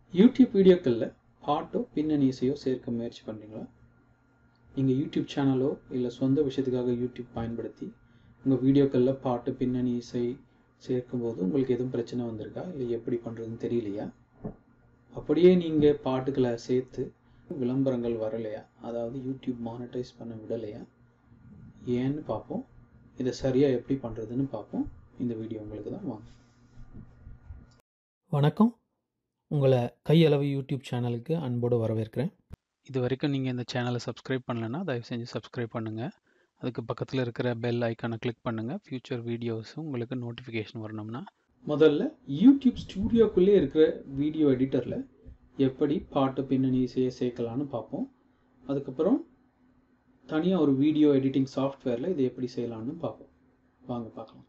YouTube வீடியோக்களில் பாட்டோ பின்னணி இசையோ சேர்க்க முயற்சி பண்ணுறீங்களா நீங்கள் யூடியூப் சேனலோ இல்லை சொந்த விஷயத்துக்காக யூடியூப் பயன்படுத்தி உங்கள் வீடியோக்களில் பாட்டு பின்னணி இசை சேர்க்கும்போது உங்களுக்கு எதுவும் பிரச்சனை வந்திருக்கா இல்லை எப்படி பண்ணுறதுன்னு தெரியலையா அப்படியே நீங்கள் பாட்டுகளை சேர்த்து விளம்பரங்கள் வரலையா அதாவது யூடியூப் மானிட்டைஸ் பண்ண விடலையா ஏன்னு பார்ப்போம் இதை சரியாக எப்படி பண்ணுறதுன்னு பார்ப்போம் இந்த வீடியோ உங்களுக்கு தான் வாங்க வணக்கம் உங்களை கையளவு யூடியூப் சேனலுக்கு அன்போடு வரவேற்கிறேன் இது வரைக்கும் நீங்கள் இந்த சேனலை சப்ஸ்கிரைப் பண்ணலைன்னா தயவு செஞ்சு சப்ஸ்கிரைப் பண்ணுங்கள் அதுக்கு பக்கத்தில் இருக்கிற பெல் ஐக்கானை கிளிக் பண்ணுங்கள் ஃப்யூச்சர் வீடியோஸும் உங்களுக்கு நோட்டிஃபிகேஷன் வரணும்னா முதல்ல யூடியூப் ஸ்டூடியோக்குள்ளே இருக்கிற வீடியோ எடிட்டரில் எப்படி பாட்டு பின்னணி இசையை சேர்க்கலான்னு பார்ப்போம் அதுக்கப்புறம் தனியாக ஒரு வீடியோ எடிட்டிங் சாஃப்ட்வேரில் இதை எப்படி செய்யலாம்னு பார்ப்போம் வாங்க பார்க்கலாம்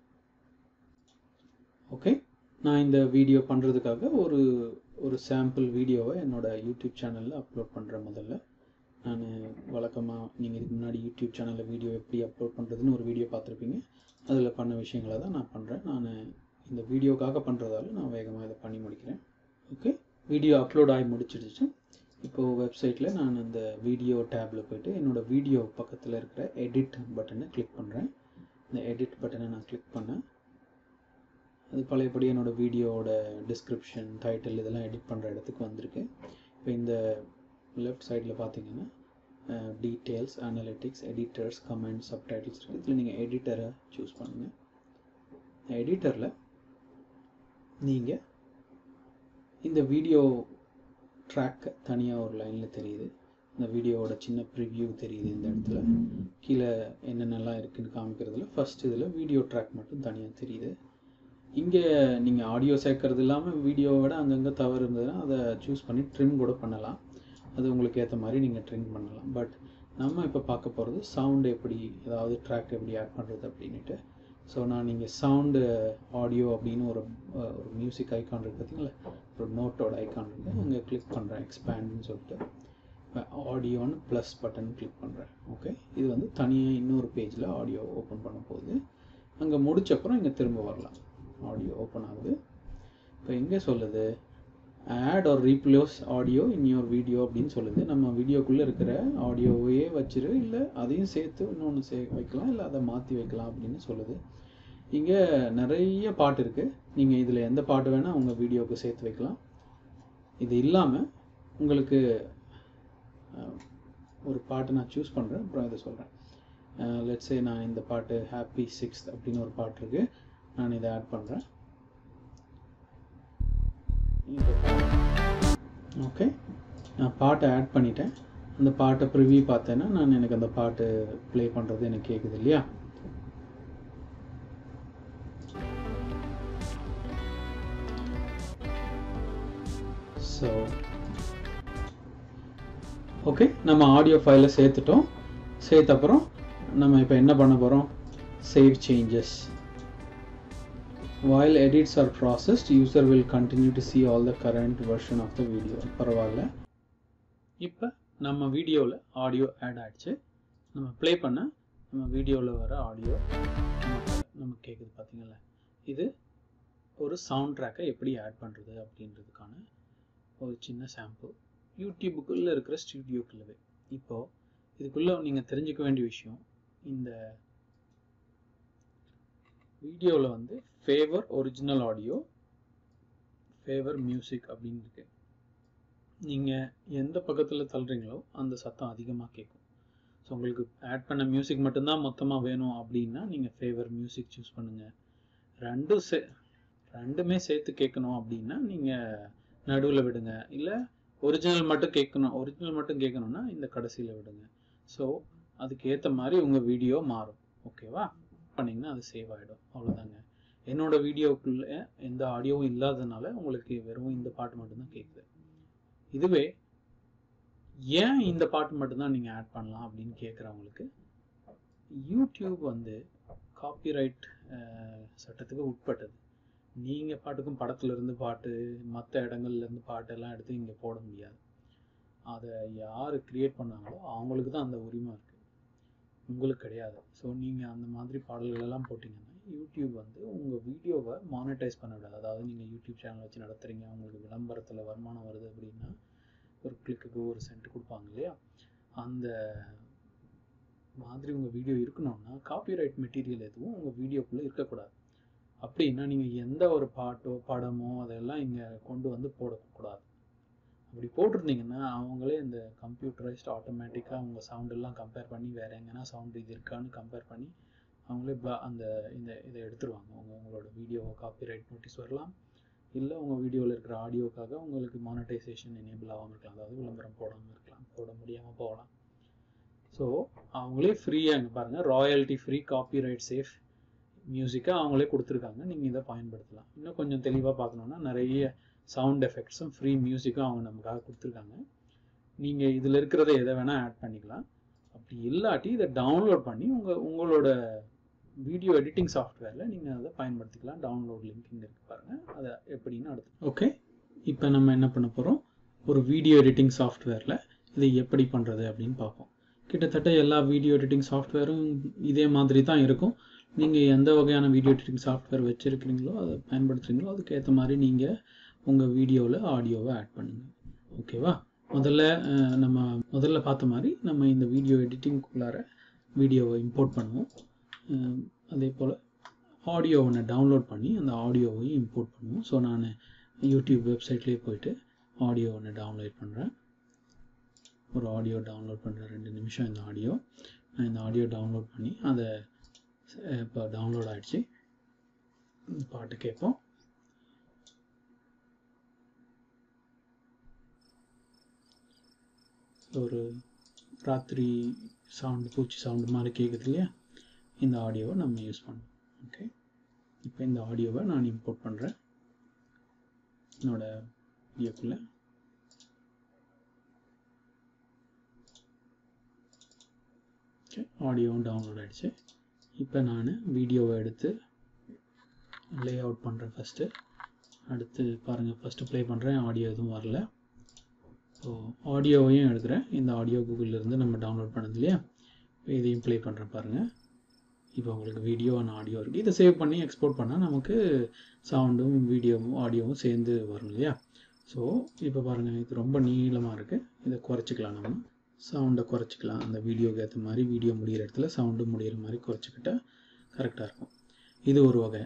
ஓகே நான் இந்த வீடியோ பண்ணுறதுக்காக ஒரு ஒரு சாம்பிள் வீடியோவை என்னோட யூடியூப் சேனலில் அப்லோட் பண்ணுறேன் முதல்ல நான் வழக்கமாக நீங்கள் இதுக்கு முன்னாடி யூடியூப் சேனலில் வீடியோ எப்படி அப்லோட் பண்ணுறதுன்னு ஒரு வீடியோ பார்த்துருப்பீங்க அதில் பண்ண விஷயங்களை தான் நான் பண்ணுறேன் நான் இந்த வீடியோக்காக பண்ணுறதால நான் வேகமாக இதை பண்ணி முடிக்கிறேன் ஓகே வீடியோ அப்லோட் ஆகி முடிச்சிடுச்சு இப்போது வெப்சைட்டில் நான் அந்த வீடியோ டேப்பில் போயிட்டு என்னோடய வீடியோ பக்கத்தில் இருக்கிற எடிட் பட்டனை கிளிக் பண்ணுறேன் இந்த எடிட் பட்டனை நான் கிளிக் பண்ணேன் அது பழையபடி என்னோடய வீடியோவோட டிஸ்கிரிப்ஷன் டைட்டில் இதெல்லாம் எடிட் பண்ணுற இடத்துக்கு வந்திருக்கு இப்போ இந்த லெஃப்ட் சைடில் பார்த்தீங்கன்னா details analytics editors comments subtitles இருக்குது இதில் நீங்கள் எடிட்டரை சூஸ் பண்ணுங்கள் எடிட்டரில் நீங்கள் இந்த வீடியோ ட்ராக்கை தனியாக ஒரு லைனில் தெரியுது இந்த வீடியோவோட சின்ன ப்ரிவ்யூ தெரியுது இந்த இடத்துல கீழே என்னென்னலாம் இருக்குதுன்னு காமிக்கிறதுல ஃபஸ்ட் இதில் வீடியோ ட்ராக் மட்டும் தனியாக தெரியுது இங்கே நீங்கள் ஆடியோ சேர்க்கறது இல்லாமல் வீடியோவை விட அங்கங்கே தவறு இருந்ததுன்னா அதை சூஸ் பண்ணி ட்ரிம் கூட பண்ணலாம் அது உங்களுக்கு ஏற்ற மாதிரி நீங்கள் ட்ரிம் பண்ணலாம் பட் நம்ம இப்போ பார்க்க போகிறது சவுண்டு எப்படி ஏதாவது ட்ராக் எப்படி ஆட் பண்ணுறது அப்படின்ட்டு ஸோ நான் நீங்கள் சவுண்டு ஆடியோ அப்படின்னு ஒரு ஒரு மியூசிக் ஐக்கான் இருக்குது பார்த்தீங்களா ஒரு நோட்டோட ஐக்கான் இருக்குது அங்கே கிளிக் பண்ணுறேன் எக்ஸ்பேண்டுன்னு சொல்லிட்டு ஆடியோன்னு ப்ளஸ் பட்டன் கிளிக் பண்ணுறேன் ஓகே இது வந்து தனியாக இன்னொரு பேஜில் ஆடியோ ஓப்பன் பண்ண போகுது அங்கே முடிச்சப்பறம் இங்கே திரும்ப வரலாம் ஆடியோ ஓப்பன் ஆகுது இப்போ எங்கே சொல்லுது add or replace audio in your video அப்படின்னு சொல்லுது நம்ம வீடியோக்குள்ளே இருக்கிற ஆடியோவையே வச்சிரு இல்லை அதையும் சேர்த்து இன்னொன்று சே வைக்கலாம் இல்லை அதை மாற்றி வைக்கலாம் அப்படின்னு சொல்லுது இங்கே நிறைய பாட்டு இருக்குது நீங்கள் இதில் எந்த பாட்டு வேணால் உங்கள் வீடியோவுக்கு சேர்த்து வைக்கலாம் இது இல்லாமல் உங்களுக்கு ஒரு பாட்டு நான் சூஸ் பண்ணுறேன் அப்புறம் இதை சொல்கிறேன் லெட்ஸே நான் இந்த பாட்டு ஹாப்பி சிக்ஸ்த் அப்படின்னு ஒரு பாட்டு இருக்குது நான் இதை ஆட் பண்ணுறேன் ஓகே நான் பாட்டை ஆட் பண்ணிட்டேன் அந்த பாட்டை ப்ரிவியூ பார்த்தேன்னா நான் எனக்கு அந்த பாட்டு ப்ளே பண்ணுறது எனக்கு கேட்குது இல்லையா ஸோ ஓகே நம்ம ஆடியோ ஃபைலை சேர்த்துட்டோம் சேர்த்த அப்புறம் நம்ம இப்போ என்ன பண்ண போகிறோம் save changes while edits are processed user will continue to see all the current version of the video பரவாயில்ல இப்போ நம்ம வீடியோவில் ஆடியோ ஆட் ஆயிடுச்சு நம்ம ப்ளே பண்ண நம்ம வீடியோவில் வர ஆடியோ நமக்கு நமக்கு கேட்குது பார்த்தீங்களா இது ஒரு சவுண்ட் ட்ராக்கை எப்படி ஆட் பண்ணுறது அப்படின்றதுக்கான ஒரு சின்ன சாம்பிள் யூடியூபுக்குள்ளே இருக்கிற ஸ்டுடியோக்குள்ளவே இப்போது இதுக்குள்ளே நீங்கள் தெரிஞ்சுக்க வேண்டிய விஷயம் இந்த வீடியோவில் வந்து favour original audio favour music அப்படின்னு இருக்கு நீங்கள் எந்த பக்கத்தில் தள்ளுறீங்களோ அந்த சத்தம் அதிகமாக கேட்கும் ஸோ உங்களுக்கு ஆட் பண்ண மியூசிக் மட்டும்தான் மொத்தமாக வேணும் அப்படின்னா நீங்கள் ஃபேவர் மியூசிக் சூஸ் பண்ணுங்கள் ரெண்டும் சே ரெண்டுமே சேர்த்து கேட்கணும் அப்படின்னா நீங்கள் நடுவில் விடுங்க இல்லை ஒரிஜினல் மட்டும் கேட்கணும் ஒரிஜினல் மட்டும் கேட்கணுன்னா இந்த கடைசியில் விடுங்க ஸோ அதுக்கு ஏற்ற மாதிரி உங்கள் வீடியோ மாறும் ஓகேவா பண்ணிங்கன்னா அது சேவ் ஆகிடும் அவ்வளோதாங்க என்னோட வீடியோக்குள்ளே எந்த ஆடியோவும் இல்லாததுனால உங்களுக்கு வெறும் இந்த பாட்டு மட்டும்தான் கேட்குது இதுவே ஏன் இந்த பாட்டு மட்டும்தான் நீங்கள் ஆட் பண்ணலாம் அப்படின்னு கேட்குறவங்களுக்கு யூடியூப் வந்து காப்பிரைட் சட்டத்துக்கு உட்பட்டது நீங்கள் பாட்டுக்கும் படத்துலேருந்து பாட்டு மற்ற இடங்கள்லேருந்து பாட்டெல்லாம் எடுத்து இங்கே போட முடியாது அதை யார் க்ரியேட் பண்ணாங்களோ அவங்களுக்கு தான் அந்த உரிமை இருக்குது உங்களுக்கு கிடையாது ஸோ நீங்கள் அந்த மாதிரி பாடல்கள் எல்லாம் போட்டிங்கன்னா யூடியூப் வந்து உங்கள் வீடியோவை மானிட்டைஸ் பண்ண விடாது அதாவது நீங்கள் யூடியூப் சேனல் வச்சு நடத்துகிறீங்க உங்களுக்கு விளம்பரத்தில் வருமானம் வருது அப்படின்னா ஒரு கிளிக்குக்கு ஒரு சென்ட் கொடுப்பாங்க இல்லையா அந்த மாதிரி உங்கள் வீடியோ இருக்கணும்னா காப்பிரைட் மெட்டீரியல் எதுவும் உங்கள் வீடியோக்குள்ளே இருக்கக்கூடாது அப்படின்னா நீங்கள் எந்த ஒரு பாட்டோ படமோ அதெல்லாம் இங்கே கொண்டு வந்து போடக்கூடாது அப்படி போட்டிருந்தீங்கன்னா அவங்களே இந்த கம்ப்யூட்டரைஸ்ட் ஆட்டோமேட்டிக்காக அவங்க சவுண்டெல்லாம் கம்பேர் பண்ணி வேறு எங்கன்னா சவுண்ட் இது இருக்கான்னு கம்பேர் பண்ணி அவங்களே ப- அந்த இந்த இதை எடுத்துருவாங்க உங்க உங்களோட வீடியோவை காப்பிரைட் நோட்டீஸ் வரலாம் இல்லை உங்கள் வீடியோவில் இருக்கிற ஆடியோக்காக உங்களுக்கு மானிட்டைசேஷன் எனேபிள் ஆகாமல் இருக்கலாம் அதாவது விளம்பரம் போடாமல் இருக்கலாம் போட முடியாமல் போகலாம் ஸோ அவங்களே ஃப்ரீயாக இங்கே பாருங்கள் ராயல்ட்டி ஃப்ரீ காப்பிரைட் சேஃப் மியூசிக்கை அவங்களே கொடுத்துருக்காங்க நீங்கள் இதை பயன்படுத்தலாம் இன்னும் கொஞ்சம் தெளிவாக பார்க்கணுன்னா நிறைய சவுண்ட் எஃபெக்ட்ஸும் ஃப்ரீ மியூசிக்கும் அவங்க நமக்காக கொடுத்துருக்காங்க நீங்கள் இதில் இருக்கிறத எதை வேணால் ஆட் பண்ணிக்கலாம் அப்படி இல்லாட்டி இதை டவுன்லோட் பண்ணி உங்கள் உங்களோட வீடியோ எடிட்டிங் சாஃப்ட்வேரில் நீங்கள் அதை பயன்படுத்திக்கலாம் டவுன்லோட் லிங்க் இங்கே இருக்கு பாருங்கள் அதை எப்படின்னு அடுத்து ஓகே இப்போ நம்ம என்ன பண்ண போகிறோம் ஒரு வீடியோ எடிட்டிங் சாஃப்ட்வேரில் இதை எப்படி பண்ணுறது அப்படின்னு பார்ப்போம் கிட்டத்தட்ட எல்லா வீடியோ எடிட்டிங் சாஃப்ட்வேரும் இதே மாதிரி தான் இருக்கும் நீங்கள் எந்த வகையான வீடியோ எடிட்டிங் சாஃப்ட்வேர் வச்சுருக்கிறீங்களோ அதை பயன்படுத்துகிறீங்களோ அதுக்கேற்ற மாதிரி நீங்கள் உங்கள் வீடியோவில் ஆடியோவை ஆட் பண்ணுங்கள் ஓகேவா முதல்ல அஹ், நம்ம முதல்ல பார்த்த மாதிரி நம்ம இந்த வீடியோ எடிட்டிங்குள்ளார வீடியோவை இம்போர்ட் பண்ணுவோம் அஹ், அதே போல் ஆடியோ ஒன்று டவுன்லோட் பண்ணி அந்த ஆடியோவையும் இம்போர்ட் பண்ணுவோம் ஸோ நான் யூடியூப் வெப்சைட்லேயே போயிட்டு ஆடியோ ஒன்று டவுன்லோட் பண்ணுறேன் ஒரு ஆடியோ டவுன்லோட் பண்ணுறேன் ரெண்டு நிமிஷம் இந்த ஆடியோ நான் இந்த ஆடியோ டவுன்லோட் பண்ணி அதை இப்போ டவுன்லோட் ஆயிடுச்சு இந்த பாட்டு கேட்போம் ஒரு ராத்திரி சவுண்டு பூச்சி சவுண்டு மாதிரி கேட்குது இல்லையா இந்த ஆடியோவை நம்ம யூஸ் பண்ணுவோம் ஓகே இப்போ இந்த ஆடியோவை நான் இம்போர்ட் பண்ணுறேன் என்னோட வீடியோக்குள்ளே ஓகே ஆடியோவும் டவுன்லோட் ஆகிடுச்சு இப்போ நான் வீடியோவை எடுத்து லே அவுட் பண்ணுறேன் ஃபஸ்ட்டு அடுத்து பாருங்கள் ஃபஸ்ட்டு ப்ளே பண்ணுறேன் ஆடியோ எதுவும் வரல ஸோ ஆடியோவையும் எடுக்கிறேன் இந்த ஆடியோ இருந்து நம்ம டவுன்லோட் பண்ணது இல்லையா இப்போ இதையும் ப்ளே பண்ணுறேன் பாருங்கள் இப்போ உங்களுக்கு வீடியோ அண்ட் ஆடியோ இருக்குது இதை சேவ் பண்ணி எக்ஸ்போர்ட் பண்ணால் நமக்கு சவுண்டும் வீடியோவும் ஆடியோவும் சேர்ந்து வரும் இல்லையா ஸோ இப்போ பாருங்கள் இது ரொம்ப நீளமாக இருக்குது இதை குறைச்சிக்கலாம் நம்ம சவுண்டை குறைச்சிக்கலாம் அந்த வீடியோக்கு ஏற்ற மாதிரி வீடியோ முடிகிற இடத்துல சவுண்டு முடிகிற மாதிரி குறைச்சிக்கிட்டா கரெக்டாக இருக்கும் இது ஒரு வகை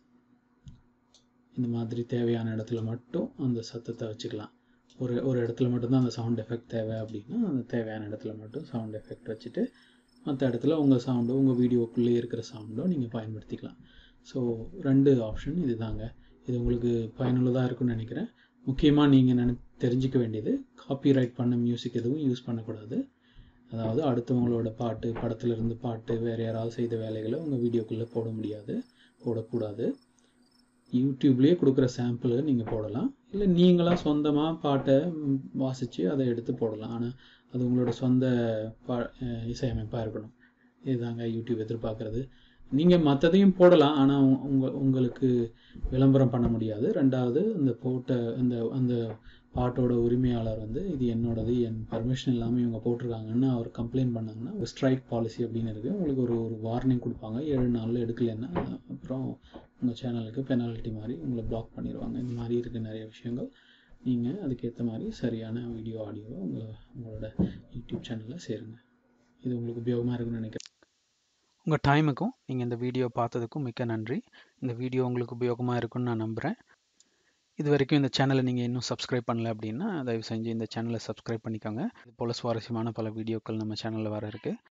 இந்த மாதிரி தேவையான இடத்துல மட்டும் அந்த சத்தத்தை வச்சுக்கலாம் ஒரு ஒரு இடத்துல மட்டும்தான் அந்த சவுண்ட் எஃபெக்ட் தேவை அப்படின்னா அந்த தேவையான இடத்துல மட்டும் சவுண்ட் எஃபெக்ட் வச்சுட்டு மற்ற இடத்துல உங்கள் சவுண்டோ உங்கள் வீடியோக்குள்ளே இருக்கிற சவுண்டோ நீங்கள் பயன்படுத்திக்கலாம் ஸோ ரெண்டு ஆப்ஷன் இது தாங்க இது உங்களுக்கு பயனுள்ளதாக இருக்கும்னு நினைக்கிறேன் முக்கியமாக நீங்கள் நினை தெரிஞ்சிக்க வேண்டியது காப்பிரைட் பண்ண மியூசிக் எதுவும் யூஸ் பண்ணக்கூடாது அதாவது அடுத்தவங்களோட பாட்டு படத்துல இருந்து பாட்டு வேறு யாராவது செய்த வேலைகளை உங்கள் வீடியோக்குள்ளே போட முடியாது போடக்கூடாது யூடியூப்லேயே கொடுக்குற சாம்பிளை நீங்கள் போடலாம் இல்லை நீங்களாக சொந்தமாக பாட்டை ம், வாசித்து அதை எடுத்து போடலாம் ஆனால் அது உங்களோட சொந்த பா அஹ் இசையமைப்பாக இருக்கணும் இதுதாங்க யூடியூப் எதிர்பார்க்குறது நீங்கள் மற்றதையும் போடலாம் ஆனால் உங்க உங்களுக்கு விளம்பரம் பண்ண முடியாது ரெண்டாவது இந்த போட்ட அந்த அந்த பாட்டோட உரிமையாளர் வந்து இது என்னோடது என் பர்மிஷன் இல்லாமல் இவங்க போட்டிருக்காங்கன்னு அவர் கம்ப்ளைண்ட் பண்ணாங்கன்னா ஒரு ஸ்ட்ரைக் பாலிசி அப்படின்னு இருக்குது உங்களுக்கு ஒரு ஒரு வார்னிங் கொடுப்பாங்க ஏழு நாளில் எடுக்கலைன்னா அப்புறம் உங்கள் சேனலுக்கு பெனால்ட்டி மாதிரி உங்களை பிளாக் பண்ணிடுவாங்க இந்த மாதிரி இருக்க நிறைய விஷயங்கள் நீங்கள் அதுக்கேற்ற மாதிரி சரியான வீடியோ ஆடியோவை உங்களை உங்களோட யூடியூப் சேனலில் சேருங்க இது உங்களுக்கு உபயோகமாக இருக்குன்னு நினைக்கிறேன் உங்கள் டைமுக்கும் நீங்கள் இந்த வீடியோ பார்த்ததுக்கும் மிக்க நன்றி இந்த வீடியோ உங்களுக்கு உபயோகமாக இருக்கும்னு நான் நம்புகிறேன் இது வரைக்கும் இந்த சேனலை நீங்கள் இன்னும் சப்ஸ்கிரைப் பண்ணல அப்படின்னா தயவு செஞ்சு இந்த சேனலை சப்ஸ்கிரைப் பண்ணிக்கோங்க இது போல் சுவாரஸ்யமான பல வீடியோக்கள் நம்ம சேனலில் வர இருக்குது